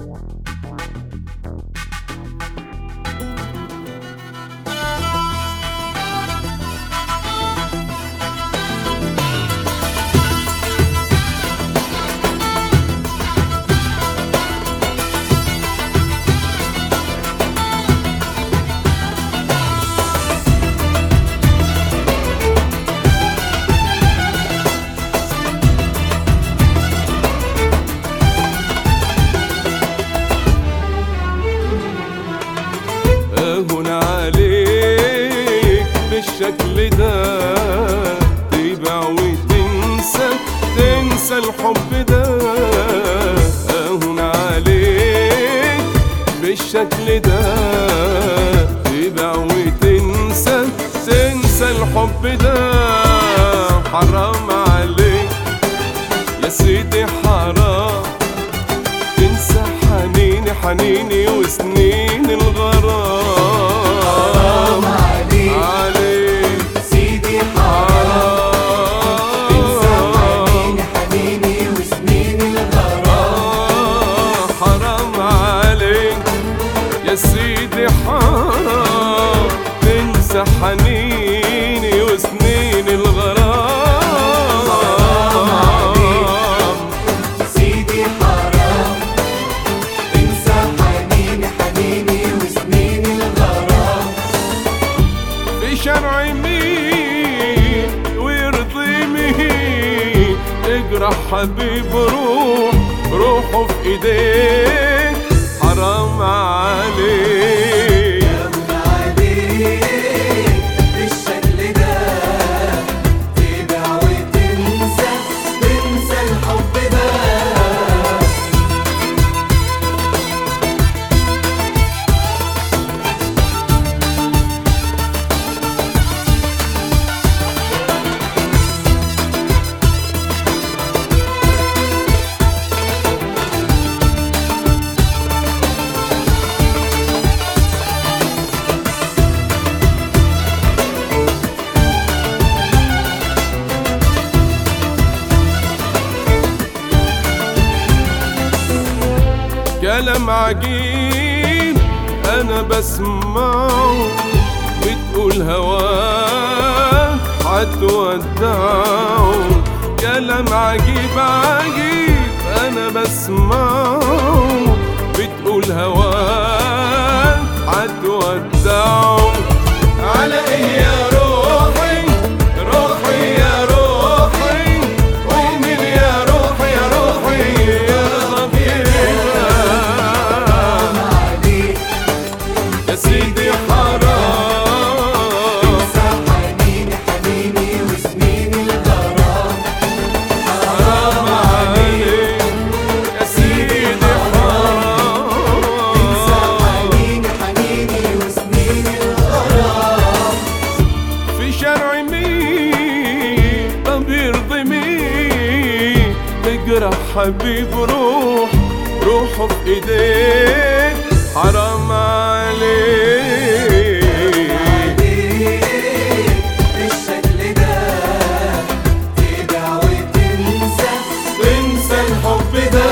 اهون عليك بالشكل ده تبيع وتنسى تنسى الحب ده اهون عليك بالشكل ده تبيع وتنسى تنسى الحب ده حرام عليك يا سيدي حرام تنسى حنيني حنيني وسنين الغرام عليك عليك سيدي حرام تنسى حنيني حنيني وسنين الغرام آه، حرام عليك يا سيدي حرام تنسى حنيني وسنين الغرام سيدي حرام تنسى حنيني حنيني وسنين الغرام في شرع مين ويرضي مين اجرح حبيب روح روحه في ايديك حرام عليك يمن عليك بالشكل ده تبيع وتنسى تنسى الحب ده كلام عجيب انا بسمعه بتقول هواه هتودعه كلام عجيب عجيب انا بسمعه بتقول هواه هتودعه على ايه يا روحي روحي يا روحي ومن يا روحي يا روحي يا ضميرها عليك يا سيدي حرام تنسى حنيني حنيني وسنين الغرام حرام عليك يا سيدي تنسى حرام حنيني حنيني وسنين الغرام في شرع مين طب يرضي مين تجرح حبيب روح روحه في ايديك حرام عليك عليك بالشكل ده تبيع وتنسى تنسى الحب ده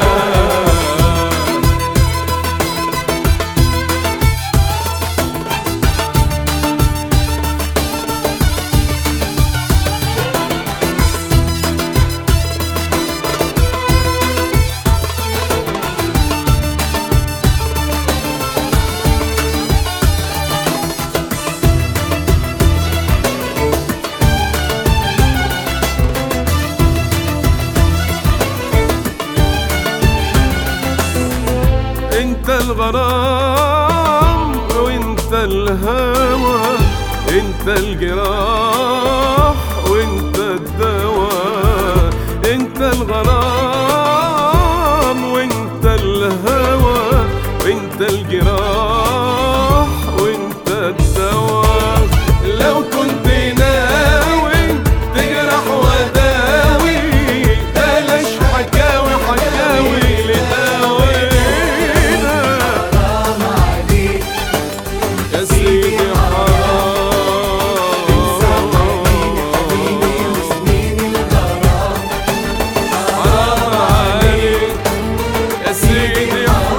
انت الغرام وانت الهوى انت الجراح وانت الدواء انت الغرام وانت الهوى وانت الجراح وانت الدواء لو كنت ناوي تجرح وداوي بلاش حكاوي حكاوي لداوينا حرام عليك يا سيدي تنسى حنيني حرام حنيني وسنين الغرام حرام عليك يا سيدي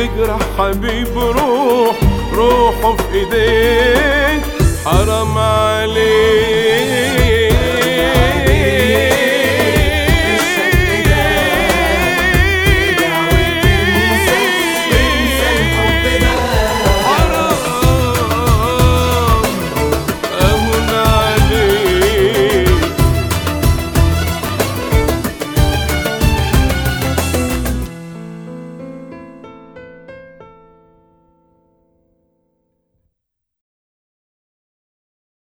تجرح حبيب روح روحه في ايديك حرام عليك